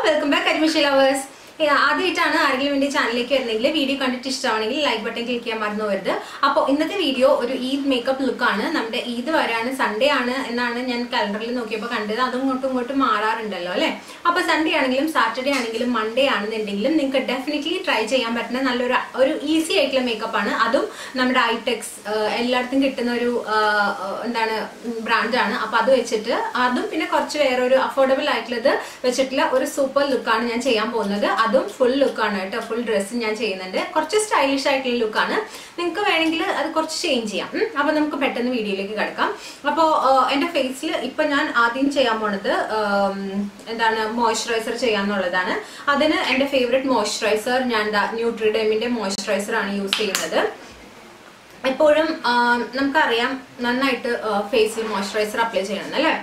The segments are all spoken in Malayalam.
വെൽക്കം ബാക്ക് അഡ്മിഷൻ ലവേഴ്സ് ആദ്യമായിട്ടാണ് ആരെങ്കിലും എൻ്റെ ചാനലിലേക്ക് വരുന്നെങ്കിൽ വീഡിയോ കണ്ടിട്ട് ഇഷ്ടമാണെങ്കിൽ ലൈക്ക് ബട്ടൺ ക്ലിക്ക് ചെയ്യാൻ മറന്നു വരുത് അപ്പോൾ ഇന്നത്തെ വീഡിയോ ഒരു ഈദ് മേക്കപ്പ് ലുക്കാണ് നമ്മുടെ ഈദ് വരാണ് സൺഡേ ആണ് എന്നാണ് ഞാൻ കലണ്ടറിൽ നോക്കിയപ്പോൾ കണ്ടത് അതും ഇങ്ങോട്ടും ഇങ്ങോട്ടും മാറാറുണ്ടല്ലോ അല്ലേ അപ്പോൾ സൺഡേ ആണെങ്കിലും സാറ്റർഡേ ആണെങ്കിലും മൺഡേ ആണെന്നുണ്ടെങ്കിലും നിങ്ങൾക്ക് ഡെഫിനറ്റ്ലി ട്രൈ ചെയ്യാൻ പറ്റുന്ന നല്ലൊരു ഒരു ഈസി ആയിട്ടുള്ള മേക്കപ്പ് ആണ് അതും നമ്മുടെ ഐടെക്സ് എല്ലായിടത്തും കിട്ടുന്ന ഒരു ആ, ആ, എന്താണ് ബ്രാൻഡാണ് അപ്പോൾ അത് വെച്ചിട്ട് അതും പിന്നെ കുറച്ച് വേറൊരു അഫോർഡബിൾ ആയിട്ടുള്ളത് വെച്ചിട്ടുള്ള ഒരു സൂപ്പർ ലുക്കാണ് ഞാൻ ചെയ്യാൻ പോകുന്നത് അതും ഫുൾ ലുക്കാണ് കേട്ടോ ഫുൾ ഡ്രസ്സ് ഞാൻ ചെയ്യുന്നുണ്ട് കുറച്ച് സ്റ്റൈലിഷ് ആയിട്ടുള്ള ലുക്കാണ് നിങ്ങൾക്ക് വേണമെങ്കിൽ അത് കുറച്ച് ചേഞ്ച് ചെയ്യാം ഉം. അപ്പൊ നമുക്ക് പെട്ടെന്ന് വീഡിയോയിലേക്ക് കിടക്കാം അപ്പോൾ എൻ്റെ ഫേസിൽ ഇപ്പൊ ഞാൻ ആദ്യം ചെയ്യാൻ പോണത് ആം, എന്താണ് മോയ്സ്ചറൈസർ ചെയ്യാന്നുള്ളതാണ് അതിന് എൻ്റെ ഫേവറേറ്റ് മോയ്സ്ചറൈസർ ഞാൻ ന്യൂട്രിഡെമിന്റെ മോയ്സ്ചറൈസർ ആണ് യൂസ് ചെയ്യുന്നത് എപ്പോഴും ആം, നമുക്കറിയാം നന്നായിട്ട് ഫേസിൽ മോയ്സ്ചറൈസർ അപ്ലൈ ചെയ്യണം അല്ലേ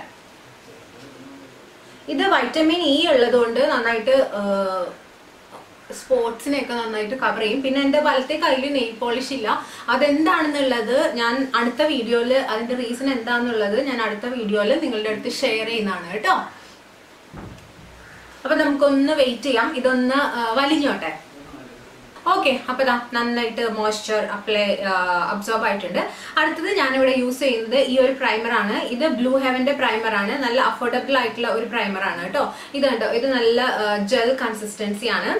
ഇത് വൈറ്റമിൻ ഇ ഉള്ളതുകൊണ്ട് നന്നായിട്ട് സ്പോർട്സിനെയൊക്കെ നന്നായിട്ട് കവർ ചെയ്യും പിന്നെ എൻ്റെ വലത്തെ കയ്യിൽ നെയിൽ പോളിഷ് ഇല്ല അതെന്താണെന്നുള്ളത് ഞാൻ അടുത്ത വീഡിയോയിൽ അതിന്റെ റീസൺ എന്താണെന്നുള്ളത് ഞാൻ അടുത്ത വീഡിയോയിൽ നിങ്ങളുടെ അടുത്ത് ഷെയർ ചെയ്യുന്നതാണ് കേട്ടോ അപ്പൊ നമുക്കൊന്ന് വെയിറ്റ് ചെയ്യാം ഇതൊന്ന് ആ, വലിഞ്ഞോട്ടെ ഓക്കെ അപ്പൊ ദാ നന്നായിട്ട് മോയ്സ്ചർ അപ്ലൈ അബ്സോർബ് ആയിട്ടുണ്ട് അടുത്തത് ഞാനിവിടെ യൂസ് ചെയ്യുന്നത് ഈ ഒരു പ്രൈമർ ആണ് ഇത് ബ്ലൂ ഹെവന്റെ പ്രൈമർ ആണ് നല്ല അഫോർഡബിൾ ആയിട്ടുള്ള ഒരു പ്രൈമർ ആണ് കേട്ടോ ഇത് കണ്ടോ ഇത് നല്ല ജെൽ കൺസിസ്റ്റൻസി ആണ്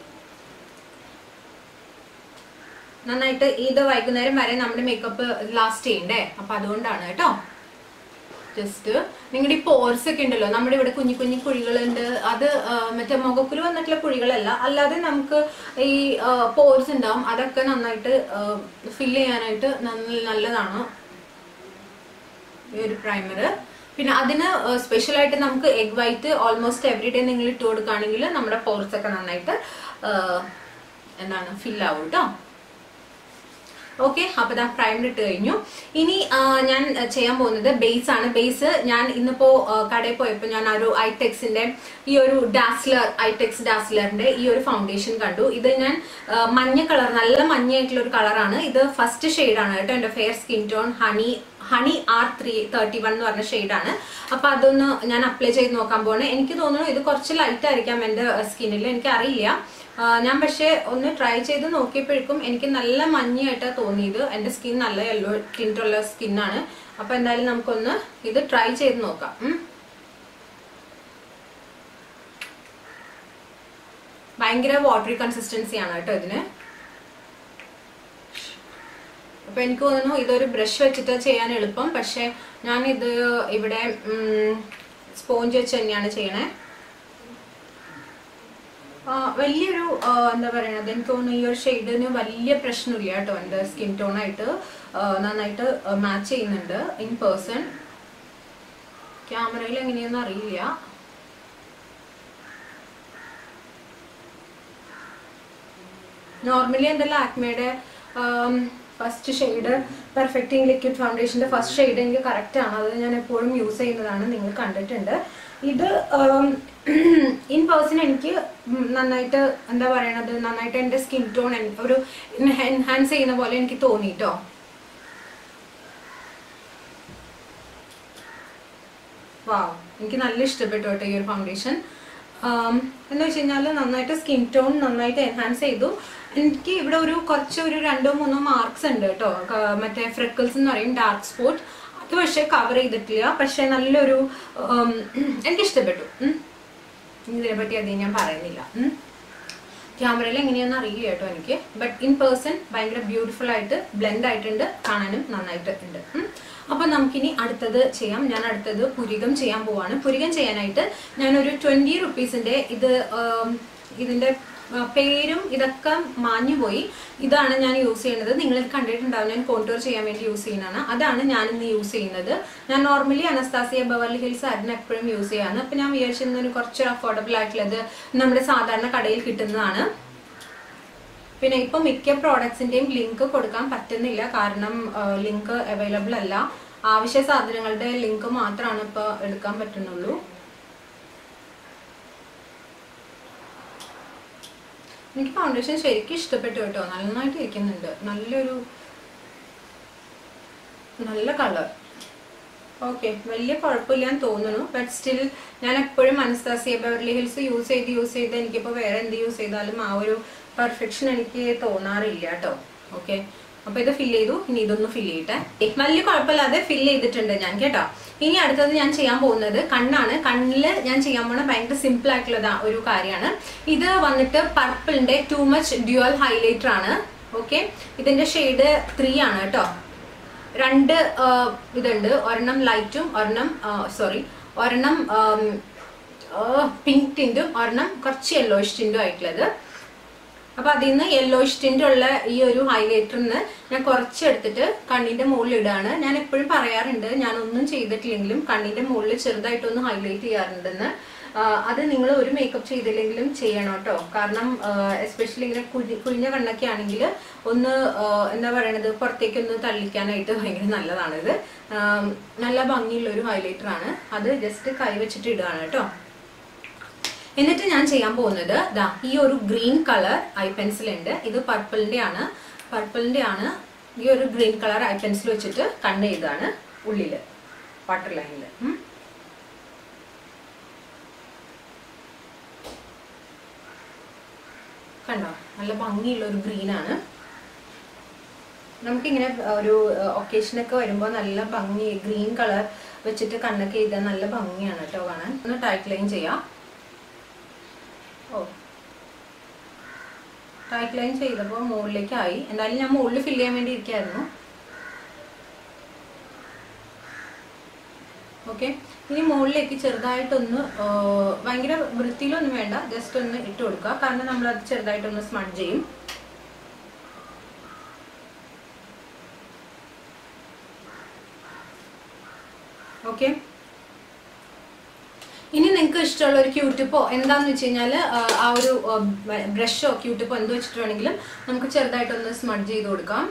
നന്നായിട്ട് ഇത് വൈകുന്നേരം വരെ നമ്മുടെ മേക്കപ്പ് ലാസ്റ്റ് ചെയ്യണ്ടേ അപ്പൊ അതുകൊണ്ടാണ് കേട്ടോ ജസ്റ്റ് നിങ്ങളുടെ ഈ പോർസ് ഒക്കെ ഉണ്ടല്ലോ നമ്മുടെ ഇവിടെ കുഞ്ഞു കുഞ്ഞു കുഴികളുണ്ട് അത് ആ, മറ്റേ മുഖക്കുരു വന്നിട്ടുള്ള കുഴികളല്ല അല്ലാതെ നമുക്ക് ഈ പോർസ് ഉണ്ടാവും അതൊക്കെ നന്നായിട്ട് ഫില്ല് ചെയ്യാനായിട്ട് നന്ന- നല്ലതാണ് ഈ ഒരു പ്രൈമർ പിന്നെ അതിന് സ്പെഷ്യൽ ആയിട്ട് നമുക്ക് egg white almost every day നിങ്ങൾ ഇട്ട് കൊടുക്കുകയാണെങ്കിൽ നമ്മുടെ പോർസ് ഒക്കെ നന്നായിട്ട് ആ, എന്താണ് ഫിൽ ആവും കേട്ടോ ഓക്കെ അപ്പൊ ദാ പ്രൈമർ ഇട്ട് കഴിഞ്ഞു ഇനി ആ, ഞാൻ ആ, ചെയ്യാൻ പോകുന്നത് ബേസ് ആണ് ബേസ് ഞാൻ ഇന്നിപ്പോ ആ, കടയിൽ പോയപ്പോൾ ഞാൻ ആ ഒരു ഐടെക്സിന്റെ ഈ ഒരു ഡാസ്ലർ ഐടെക്സ് ഡാസ്ലറിന്റെ ഈ ഒരു ഫൗണ്ടേഷൻ കണ്ടു ഇത് ഞാൻ ആ, മഞ്ഞ കളർ നല്ല മഞ്ഞയായിട്ടുള്ള ഒരു കളറാണ് ഇത് ഫസ്റ്റ് ആണ് കേട്ടോ എന്റെ fair skin tone honey honey R three thirty one എന്ന് പറഞ്ഞ ഷെയ്ഡാണ് അപ്പൊ അതൊന്ന് ഞാൻ അപ്ലൈ ചെയ്ത് നോക്കാൻ പോണേ എനിക്ക് തോന്നുന്നു ഇത് കുറച്ച് ലൈറ്റ് ആയിരിക്കാം എന്റെ സ്കിന്നിൽ എനിക്ക് അറിയില്ല ആ, ഞാൻ പക്ഷേ ഒന്ന് ട്രൈ ചെയ്ത് നോക്കിയപ്പോഴേക്കും എനിക്ക് നല്ല മഞ്ഞയായിട്ടാണ് തോന്നിയത് എൻ്റെ സ്കിൻ നല്ല യെല്ലോ ടിൻറ്റുള്ള സ്കിന്നാണ് അപ്പോൾ എന്തായാലും നമുക്കൊന്ന് ഇത് ട്രൈ ചെയ്ത് നോക്കാം ഉം. ഭയങ്കര വാട്ടറി കൺസിസ്റ്റൻസി ആണ് കേട്ടോ ഇതിന് അപ്പൊ എനിക്ക് തോന്നുന്നു ഇതൊരു ബ്രഷ് വെച്ചിട്ട് ചെയ്യാൻ എളുപ്പം പക്ഷെ ഞാൻ ഇത് ഇവിടെ സ്പോഞ്ച് വെച്ച് തന്നെയാണ് ചെയ്യണേ ആ, വലിയൊരു ആ, എന്താ പറയണത് എനിക്ക് തോന്നുന്നു ഈ ഒരു ഷെയ്ഡിന് വലിയ പ്രശ്നമില്ല കേട്ടോ എൻ്റെ സ്കിൻ ടോൺ ആയിട്ട് ആ, നന്നായിട്ട് മാച്ച് ചെയ്യുന്നുണ്ട് ഇൻ പേഴ്സൺ ക്യാമറയിൽ എങ്ങനെയൊന്നും അറിയില്ല നോർമലി എൻ്റെ ലാക്മയുടെ ഫസ്റ്റ് ഷെയ്ഡ് പെർഫെക്റ്റിംഗ് ലിക്വിഡ് ഫൗണ്ടേഷൻ്റെ ഫസ്റ്റ് ഷെയ്ഡ് എനിക്ക് കറക്റ്റ് ആണ് അത് ഞാൻ എപ്പോഴും യൂസ് ചെയ്യുന്നതാണ് നിങ്ങൾ കണ്ടിട്ടുണ്ട് ഇത് ഇൻ പേഴ്സൺ എനിക്ക് ഉം നന്നായിട്ട് എന്താ പറയണത് നന്നായിട്ട് എൻ്റെ സ്കിൻ ടോൺ ഒരു എൻഹാൻസ് ചെയ്യുന്ന പോലെ എനിക്ക് തോന്നി കേട്ടോ വാവ് എനിക്ക് നല്ല ഇഷ്ടപ്പെട്ടു കേട്ടോ ഈ ഒരു ഫൗണ്ടേഷൻ എന്ന് വെച്ച് കഴിഞ്ഞാൽ നന്നായിട്ട് സ്കിൻ ടോൺ നന്നായിട്ട് എൻഹാൻസ് ചെയ്തു എനിക്ക് ഇവിടെ ഒരു കുറച്ച് ഒരു രണ്ടോ മൂന്നോ മാർക്സ് ഉണ്ട് കേട്ടോ ക- മറ്റേ ഫ്രെക്കിൾസ് എന്ന് പറയും ഡാർക്ക് സ്പോട്ട് അത് പക്ഷേ കവർ ചെയ്തിട്ടില്ല പക്ഷേ നല്ലൊരു ഉം, എനിക്ക് ഇഷ്ടപ്പെട്ടു ഉം. ഇതിനെ പറ്റി അധികം ഞാൻ പറയുന്നില്ല ഉം. ക്യാമറയിൽ എങ്ങനെയാണെന്ന് അറിയില്ല കേട്ടോ എനിക്ക് ബട്ട് ഇൻ പേഴ്സൺ ഭയങ്കര ബ്യൂട്ടിഫുൾ ആയിട്ട് ബ്ലെൻഡ് ആയിട്ടുണ്ട് കാണാനും നന്നായിട്ട് ഉണ്ട് ഉം. അപ്പൊ നമുക്കിനി അടുത്തത് ചെയ്യാം ഞാൻ അടുത്തത് പുരികം ചെയ്യാൻ പോവാണ് പുരികം ചെയ്യാനായിട്ട് ഞാനൊരു ട്വന്റി റുപ്പീസിന്റെ ഇത് ഉം, ഇതിന്റെ ആ, പേരും ഇതൊക്കെ മാഞ്ഞുപോയി ഇതാണ് ഞാൻ യൂസ് ചെയ്യുന്നത് നിങ്ങൾ കണ്ടിട്ടുണ്ടാവും ഞാൻ കോണ്ടൂർ ചെയ്യാൻ വേണ്ടി യൂസ് ചെയ്യുന്നതാണ് അതാണ് ഞാൻ ഇന്ന് യൂസ് ചെയ്യുന്നത് ഞാൻ നോർമലി അനസ്താസിയ ബവർലി ഹിൽസ് ആയിരുന്നു എപ്പോഴും യൂസ് ചെയ്യാന്ന് അപ്പൊ ഞാൻ വിചാരിച്ചിരുന്നത് ഒരു കുറച്ച് അഫോർഡബിൾ ആയിട്ടുള്ളത് നമ്മുടെ സാധാരണ കടയിൽ കിട്ടുന്നതാണ് പിന്നെ ഇപ്പൊ മിക്ക പ്രോഡക്ട്സിന്റെയും ലിങ്ക് കൊടുക്കാൻ പറ്റുന്നില്ല കാരണം ലിങ്ക് അവൈലബിൾ അല്ല ആവശ്യ സാധനങ്ങളുടെ ലിങ്ക് മാത്രമാണ് ഇപ്പൊ എടുക്കാൻ പറ്റുന്നുള്ളൂ എനിക്ക് ഫൗണ്ടേഷൻ ശരിക്കും ഇഷ്ടപ്പെട്ടു കേട്ടോ നന്നായിട്ട് ഇരിക്കുന്നുണ്ട് നല്ലൊരു നല്ല കളർ ഓക്കെ വലിയ കുഴപ്പമില്ലാന്ന് തോന്നുന്നു ബട്ട് സ്റ്റിൽ ഞാൻ എപ്പോഴും അനസ്താസിയ ബെവർലി ഹിൽസ് യൂസ് ചെയ്ത് യൂസ് ചെയ്ത് എനിക്കിപ്പോൾ വേറെ എന്ത് യൂസ് ചെയ്താലും ആ ഒരു പെർഫെക്ഷൻ എനിക്ക് തോന്നാറില്ല കേട്ടോ ഓക്കെ അപ്പൊ ഇത് ഫിൽ ചെയ്തു ഇനി ഇതൊന്ന് ഫിൽ ചെയ്യട്ടെ ഏ, വലിയ കുഴപ്പമില്ലാതെ ഫിൽ ചെയ്തിട്ടുണ്ട് ഞാൻ കേട്ടോ ഇനി അടുത്തത് ഞാൻ ചെയ്യാൻ പോകുന്നത് കണ്ണാണ് കണ്ണില് ഞാൻ ചെയ്യാൻ പോണ ഭയങ്കര സിമ്പിൾ ആയിട്ടുള്ള ദാ ഒരു കാര്യമാണ് ഇത് വന്നിട്ട് പർപ്പിളിന്റെ ടു മച്ച് ഡ്യുവൽ ഹൈലൈറ്റർ ആണ് ഓക്കെ ഇതിന്റെ ഷെയ്ഡ് ത്രീ ആണ് കേട്ടോ രണ്ട് ആ, ഇതുണ്ട് ഒരെണ്ണം ലൈറ്റും ഒരെണ്ണം സോറി ഒരെണ്ണം പിങ്ക് ടിൻറ്റും ഒരെണ്ണം കുറച്ച് യെല്ലോയിഷ് ടിൻറ്റും ആയിട്ടുള്ളത് അപ്പൊ അതിൽ നിന്ന് യെല്ലോയിഷ് ടിൻ്റ് ഉള്ള ഈ ഒരു ഹൈലൈറ്ററിന് ഞാൻ കുറച്ചെടുത്തിട്ട് കണ്ണിന്റെ മുകളിൽ ഇടാണ് ഞാൻ എപ്പോഴും പറയാറുണ്ട് ഞാൻ ഒന്നും ചെയ്തിട്ടില്ലെങ്കിലും കണ്ണിന്റെ മുകളിൽ ചെറുതായിട്ടൊന്ന് ഹൈലൈറ്റ് ചെയ്യാറുണ്ടെന്ന് ആ, അത് നിങ്ങൾ ഒരു മേക്കപ്പ് ചെയ്തില്ലെങ്കിലും ചെയ്യണം കേട്ടോ കാരണം എസ്പെഷ്യലി ഇങ്ങനെ കുഴി കുഴിഞ്ഞ കണ്ണൊക്കെ ആണെങ്കിൽ ഒന്ന് ആ, എന്താ പറയണത് പുറത്തേക്ക് ഒന്ന് തള്ളിക്കാനായിട്ട് ഭയങ്കര നല്ലതാണിത് ആ, നല്ല ഭംഗിയുള്ള ഒരു ഹൈലൈറ്റർ ആണ് അത് ജസ്റ്റ് കൈ വെച്ചിട്ട് ഇടുകയാണ് കേട്ടോ എന്നിട്ട് ഞാൻ ചെയ്യാൻ പോകുന്നത് ദാ ഈ ഒരു ഗ്രീൻ കളർ ഐ പെൻസിൽ ഉണ്ട് ഇത് പർപ്പിളിന്റെ ആണ് പർപ്പിളിന്റെ ആണ് ഈ ഒരു ഗ്രീൻ കളർ ഐ പെൻസിൽ വെച്ചിട്ട് കണ്ണ് ചെയ്താണ് ഉള്ളില് വാട്ടർ ലൈനിൽ കണ്ടോ നല്ല ഭംഗിയുള്ള ഒരു ഗ്രീൻ ആണ് നമുക്കിങ്ങനെ ഒരു ഒക്കേഷനൊക്കെ വരുമ്പോൾ നല്ല ഭംഗി ഗ്രീൻ കളർ വെച്ചിട്ട് കണ്ണൊക്കെ ചെയ്താൽ നല്ല ഭംഗിയാണ് കേട്ടോ കാണാൻ ഒന്ന് ടൈറ്റ് ലൈൻ ചെയ്യാം ഓ ടൈറ്റ് ലൈൻ ചെയ്തപ്പോൾ മുകളിലേക്കായി എന്തായാലും ഞാൻ മുകളിൽ ഫില്ല് ചെയ്യാൻ വേണ്ടി ഇരിക്കായിരുന്നു ഓക്കെ ഇനി മുകളിലേക്ക് ചെറുതായിട്ടൊന്ന് ആ, ഭയങ്കര വൃത്തിയിലൊന്നും വേണ്ട ജസ്റ്റ് ഒന്ന് ഇട്ട് കൊടുക്കുക കാരണം നമ്മൾ അത് ചെറുതായിട്ടൊന്ന് സ്മഡ് ചെയ്യും ഓക്കെ ഇനി നിങ്ങൾക്ക് ഇഷ്ടമുള്ള ഒരു ക്യൂട്ടിപ്പോ എന്താന്ന് വെച്ച് കഴിഞ്ഞാൽ ആ ഒരു ബ്രഷോ ക്യൂട്ടിപ്പോ എന്ത് വെച്ചിട്ട് വേണമെങ്കിലും നമുക്ക് ചെറുതായിട്ടൊന്ന് സ്മഡ് ചെയ്ത് കൊടുക്കാം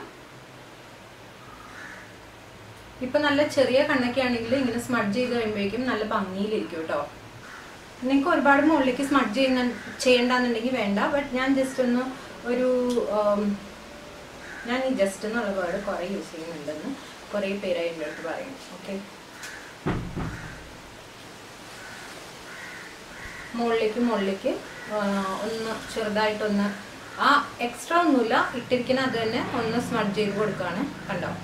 ഇപ്പൊ നല്ല ചെറിയ കണ്ണൊക്കെ ആണെങ്കിൽ ഇങ്ങനെ സ്മഡ് ചെയ്ത് കഴിയുമ്പോഴേക്കും നല്ല ഭംഗിയിലിരിക്കും കേട്ടോ നിങ്ങൾക്ക് ഒരുപാട് മുകളിലേക്ക് സ്മഡ് ചെയ്യുന്ന ചെയ്യണ്ടെന്നുണ്ടെങ്കിൽ വേണ്ട ബട്ട് ഞാൻ ജസ്റ്റ് ഒന്ന് ഒരു ഉം, ഞാൻ ഈ ജസ്റ്റ് എന്നുള്ള വേർഡ് കുറേ യൂസ് ചെയ്യുന്നുണ്ടെന്ന് കുറേ പേരായി എൻ്റെ അടുത്ത് പറയും ഓക്കെ മുകളിലേക്ക് മുകളിലേക്ക് ആ, ഒന്ന് ചെറുതായിട്ടൊന്ന് ആ എക്സ്ട്രാ ഒന്നുമില്ല ഇട്ടിരിക്കുന്ന അത് തന്നെ ഒന്ന് സ്മഡ് ചെയ്ത് കൊടുക്കുകയാണ് കണ്ടോ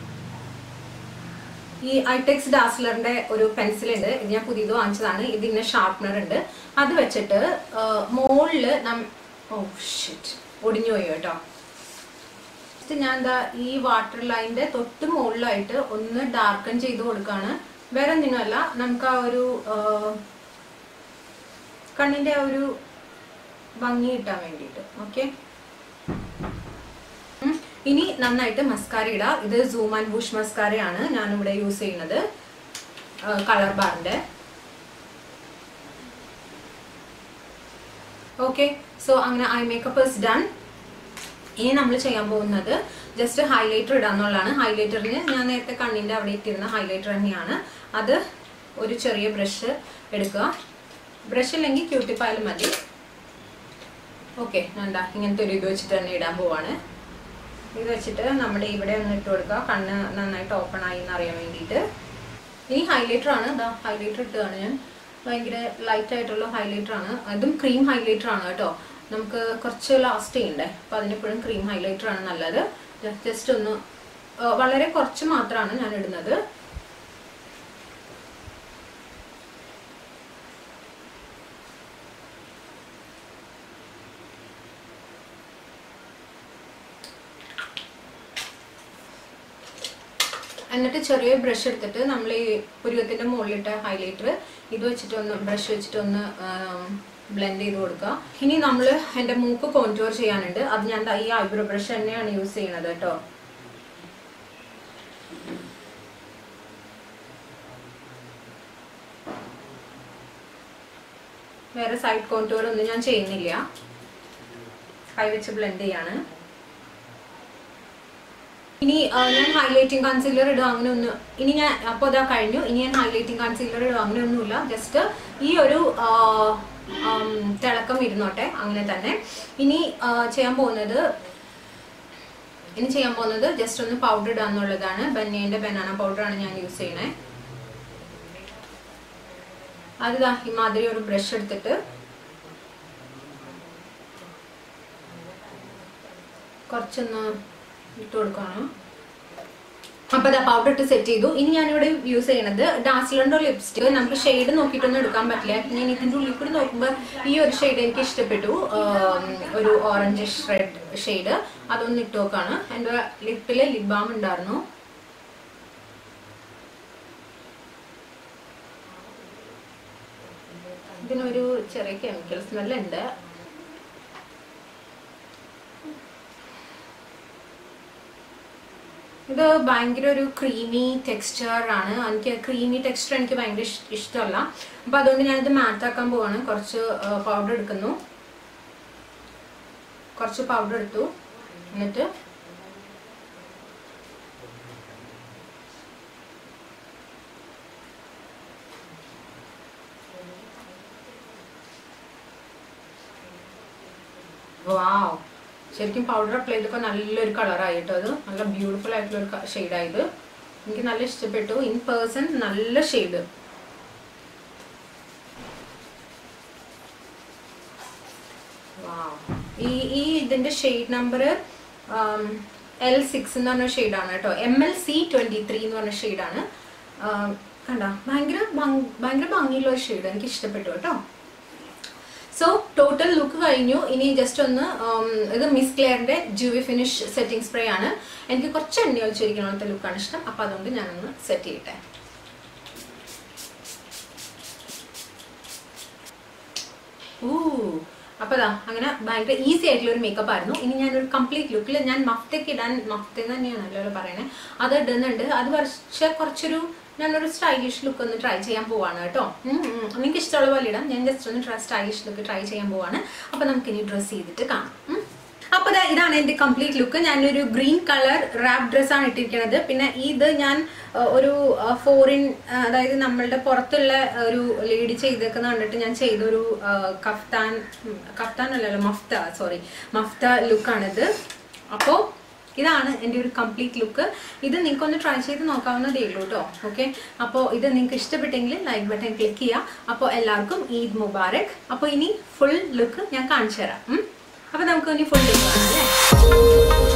ഈ ഐടെക്സ് ഡാസ്ലറിന്റെ ഒരു പെൻസിൽ ഉണ്ട് ഇത് ഞാൻ പുതിയത് വാങ്ങിച്ചതാണ് ഇതിന് ഷാർപ്നർ ഉണ്ട് അത് വെച്ചിട്ട് മുകളില് നം ഓ ഷിറ്റ് ഒടിഞ്ഞു പോയി കേട്ടോ Next ഞാൻ എന്താ ഈ വാട്ടർ ലൈനിന്റെ തൊട്ട് മുകളിലായിട്ട് ഒന്ന് ഡാർക്കൺ ചെയ്ത് കൊടുക്കുകയാണ് വേറെ ഒന്നിനുമല്ല നമുക്ക് ആ ഒരു ആ, കണ്ണിന്റെ ആ ഒരു ഭംഗി കിട്ടാൻ വേണ്ടിയിട്ട് ഓക്കെ ഇനി നന്നായിട്ട് മസ്കാര ഇടാം ഇത് സൂം ആൻഡ് ബുഷ് മസ്കാരയാണ് ഞാനിവിടെ യൂസ് ചെയ്യുന്നത് കളർ ബാറിന്റെ ഓക്കെ സോ അങ്ങനെ ഐ മേക്കപ്പ് ഇസ് ഡൺ ഇനി നമ്മൾ ചെയ്യാൻ പോകുന്നത് ജസ്റ്റ് ഹൈലൈറ്റർ ഇടാന്നുള്ളതാണ് ഹൈലൈറ്ററിന് ഞാൻ നേരത്തെ കണ്ണിന്റെ അവിടെ ഇട്ടിരുന്ന ഹൈലൈറ്റർ തന്നെയാണ് അത് ഒരു ചെറിയ ബ്രഷ് എടുക്കുക ബ്രഷ് ഇല്ലെങ്കിൽ ക്യൂട്ടിപ്പായാലും മതി ഓക്കെ ഞാൻ എന്താ ഇങ്ങനത്തെ ഒരു ഇത് വെച്ചിട്ട് തന്നെ ഇടാൻ പോവാണ് ഇത് വെച്ചിട്ട് നമ്മൾ ഇവിടെ ഒന്ന് ഇട്ട് കൊടുക്കുക കണ്ണ് നന്നായിട്ട് ഓപ്പൺ ആയി എന്ന് അറിയാൻ വേണ്ടിയിട്ട് ഇനി ഹൈലൈറ്റർ ആണ് ഇതാ ഹൈലൈറ്റർ ഇട്ടതാണ് ഞാൻ ഭയങ്കര ലൈറ്റ് ആയിട്ടുള്ള ഹൈലൈറ്റർ ആണ് അതും ക്രീം ഹൈലൈറ്റർ ആണ് കേട്ടോ നമുക്ക് കുറച്ച് ലാസ്റ്റ് ചെയ്യണ്ടേ അപ്പോൾ അതിനെപ്പോഴും ക്രീം ഹൈലൈറ്റർ ആണ് നല്ലത് ജസ്റ്റ് ഒന്ന് ആ, വളരെ കുറച്ച് മാത്രമാണ് ഞാൻ ഇടുന്നത് എന്നിട്ട് ചെറിയ ബ്രഷ് എടുത്തിട്ട് നമ്മൾ ഈ പുരുവത്തിന്റെ മുകളിലിട്ട ഹൈലൈറ്റർ ഇത് വെച്ചിട്ട് ഒന്ന് ബ്രഷ് വെച്ചിട്ട് ഒന്ന് ബ്ലെൻഡ് ചെയ്ത് കൊടുക്കുക ഇനി നമ്മൾ എൻ്റെ മൂക്ക് കോൺടൂർ ചെയ്യാനുണ്ട് അത് ഞാൻ ദാ ഈ ഐബ്രോ ബ്രഷ് തന്നെയാണ് യൂസ് ചെയ്യണത് കേട്ടോ വേറെ സൈഡ് കോൺടൂർ ഒന്നും ഞാൻ ചെയ്യുന്നില്ല കൈ വെച്ച് ബ്ലെൻഡ് ചെയ്യാണ് ഇനി ആ, ഞാൻ ഹൈലൈറ്റിംഗ് കൺസീലർ ഇടുക അങ്ങനെ ഒന്ന് ഇനി ഞാൻ അപ്പോൾ അതാ കഴിഞ്ഞു ഇനി ഞാൻ ഹൈലൈറ്റിംഗ് കൺസീലർ ഇടുക അങ്ങനെ ഒന്നുമില്ല ജസ്റ്റ് ഈ ഒരു ആ, ആം, തിളക്കം ഇരുന്നോട്ടെ അങ്ങനെ തന്നെ ഇനി ആ, ചെയ്യാൻ പോകുന്നത് ഇനി ചെയ്യാൻ പോകുന്നത് ജസ്റ്റ് ഒന്ന് പൗഡർ ഇടുക എന്നുള്ളതാണ് ബനിയൻ്റെ ബനാന പൗഡറാണ് ഞാൻ യൂസ് ചെയ്യണേ അത് ദാ ഇമാതിരി ഒരു ബ്രഷ് എടുത്തിട്ട് കുറച്ചൊന്ന് ഇട്ട് കൊടുക്കണം അപ്പൊ ഇതാ പൗഡർ ഇട്ട് സെറ്റ് ചെയ്തു ഇനി ഞാനിവിടെ യൂസ് ചെയ്യണത് ഡാസ്ലറിന്റെ ലിപ്സ്റ്റിക് നമുക്ക് ഷെയ്ഡ് നോക്കിയിട്ടൊന്നും എടുക്കാൻ പറ്റില്ല ഞാൻ ഇതിന്റെ ഉള്ളിൽ കൂടി നോക്കുമ്പോൾ ഈ ഒരു ഷെയ്ഡ് എനിക്ക് ഇഷ്ടപ്പെട്ടു ആം, ഒരു ഓറഞ്ച് റെഡ് ഷെയ്ഡ് അതൊന്ന് ഇട്ട് നോക്കാണ് എൻ്റെ ലിപ്പില് ലിപ് ബാം ഉണ്ടായിരുന്നു ഇതിനൊരു ചെറിയ കെമിക്കൽ സ്മെല്ലുണ്ട് ഇത് ഭയങ്കര ഒരു ക്രീമി ടെക്സ്ചർ ആണ് എനിക്ക് ക്രീമി ടെക്സ്ചർ എനിക്ക് ഭയങ്കര ഇഷ്- ഇഷ്ടമല്ല അപ്പൊ അതുകൊണ്ട് ഞാനിത് മാറ്റ് ആക്കാൻ പോവാണ് കുറച്ച് പൗഡർ എടുക്കുന്നു കുറച്ച് പൗഡർ എടുത്തു എന്നിട്ട് വാവ് ശരിക്കും പൗഡർ അപ്ലൈ ചെയ്തപ്പോൾ നല്ലൊരു കളറായി കേട്ടോ അത് നല്ല ബ്യൂട്ടിഫുൾ ആയിട്ടുള്ള ഒരു ഷെയ്ഡായത് എനിക്ക് നല്ല ഇഷ്ടപ്പെട്ടു ഇൻ പേഴ്സൺ നല്ല ഷെയ്ഡ് ഈ ഈ ഇതിന്റെ ഷെയ്ഡ് നമ്പർ എൽ സിക്സ് എന്ന് പറഞ്ഞ ഷെയ്ഡാണ് കേട്ടോ M L C twenty three എന്ന് പറഞ്ഞ ഷെയ്ഡാണ് കണ്ട ഭയങ്കര ഭംഗ്- ഭയങ്കര ഭംഗിയുള്ള ഒരു ഷെയ്ഡ് എനിക്ക് ഇഷ്ടപ്പെട്ടു കേട്ടോ സോ ടോട്ടൽ ലുക്ക് കഴിഞ്ഞു ഇനി ജസ്റ്റ് ഒന്ന് ഉം, ഇത് മിസ് ക്ലെയറിന്റെ ജൂവി ഫിനിഷ് സെറ്റിംഗ് സ്പ്രേ ആണ് എനിക്ക് കുറച്ച് എണ്ണ ഒഴിച്ചിരിക്കണത്തെ ലുക്കാണ് ഇഷ്ടം അപ്പൊ അതുകൊണ്ട് ഞാനൊന്ന് സെറ്റ് ചെയ്യട്ടെ ഊ അപ്പൊ ദാ അങ്ങനെ ഭയങ്കര ഈസി ആയിട്ടുള്ള ഒരു മേക്കപ്പ് ആയിരുന്നു ഇനി ഞാനൊരു കംപ്ലീറ്റ് ലുക്കിൽ ഞാൻ മഫ്തയ്ക്ക് ഇടാൻ മഫ്ത തന്നെയാണല്ലോ പറയണേ അത് ഇടുന്നുണ്ട് അത് പക്ഷേ കുറച്ചൊരു ഞാനൊരു സ്റ്റൈലിഷ് ലുക്ക് ഒന്ന് ട്രൈ ചെയ്യാൻ പോവാണ് കേട്ടോ ഉം, ഉം. നിങ്ങൾക്ക് ഇഷ്ടമുള്ള പോലെ ഇടാം ഞാൻ ജസ്റ്റ് ഒന്ന് ട്രൈ സ്റ്റൈലിഷ് ലുക്ക് ട്രൈ ചെയ്യാൻ പോവാണ് അപ്പൊ നമുക്ക് ഇനി ഡ്രസ്സ് ചെയ്തിട്ട് കാണാം ഉം. അപ്പൊ ദാ ഇതാണ് എന്റെ കംപ്ലീറ്റ് ലുക്ക് ഞാനൊരു ഗ്രീൻ കളർ റാപ്പ് ഡ്രസ്സാണ് ഇട്ടിരിക്കുന്നത് പിന്നെ ഇത് ഞാൻ ആ, ഒരു ഫോറിൻ അതായത് നമ്മളുടെ പുറത്തുള്ള ഒരു ലേഡി ചെയ്തേക്കുന്ന കണ്ടിട്ട് ഞാൻ ചെയ്തൊരു ആ, കഫ്താൻ ഉം, കഫ്താൻ അല്ലല്ലോ മഫ്ത സോറി മഫ്ത ലുക്കാണിത് അപ്പോൾ ഇതാണ് എൻ്റെ ഒരു കംപ്ലീറ്റ് ലുക്ക് ഇത് നിങ്ങൾക്കൊന്ന് ട്രൈ ചെയ്ത് നോക്കാവുന്നതേ ഉള്ളൂ കേട്ടോ ഓക്കെ അപ്പോൾ ഇത് നിങ്ങൾക്ക് ഇഷ്ടപ്പെട്ടെങ്കിൽ ലൈക്ക് ബട്ടൺ ക്ലിക്ക് ചെയ്യുക അപ്പോൾ എല്ലാവർക്കും ഈദ് മുബാറക് അപ്പോൾ ഇനി ഫുൾ ലുക്ക് ഞാൻ കാണിച്ചു തരാം ഉം. അപ്പോൾ നമുക്ക് ഇനി ഫുൾ ലുക്ക് കാണാം അല്ലേ